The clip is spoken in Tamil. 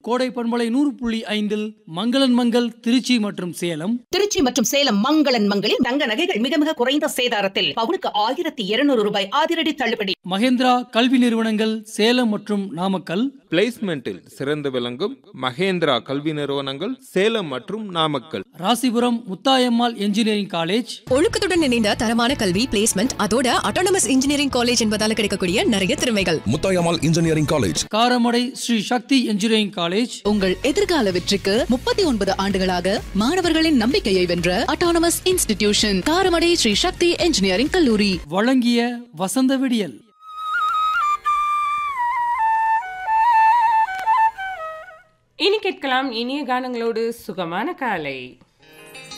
கோடை பண்பலை நூறு புள்ளி ஐந்தில் மங்களன் மங்கள் திருச்சி மற்றும் சேலம் திருச்சி மற்றும் சேலம் மங்களன் மங்களில் தங்க நகைகள் மிக மிக குறைந்த சேதாரத்தில் பவுனுக்கு ஆயிரத்தி இருநூறு ரூபாய் அதிரடி தள்ளுபடி மகேந்திரா கல்வி நிறுவனங்கள் சேலம் மற்றும் நாமக்கல் பிளேஸ்மெண்டில் சிறந்து விளங்கும் மகேந்திரா கல்வி நிறுவனங்கள் சேலம் மற்றும் நாமக்கல் ராசிபுரம் முத்தாயம்மாள் என்ஜினியரிங் காலேஜ் ஒழுக்கத்துடன் இணைந்த தரமான கல்வி பிளேஸ்மெண்ட் அதோட அட்டானமஸ் இன்ஜினியரிங் காலேஜ் என்பதால கிடைக்கக்கூடிய நிறைய திறமைகள் Muthayammal engineering college Karamadai Sri Sakthi engineering college உங்கள் எதிர்கால வெற்றிக்கு முப்பத்தி ஒன்பது ஆண்டுகளாக மாணவர்களின் நம்பிக்கையை வென்ற autonomous institution Karamadai Sri Sakthi engineering கல்லூரி வழங்கிய வசந்த விடியல் இனி கேட்கலாம் இனிய கானங்களோடு சுகமான காலை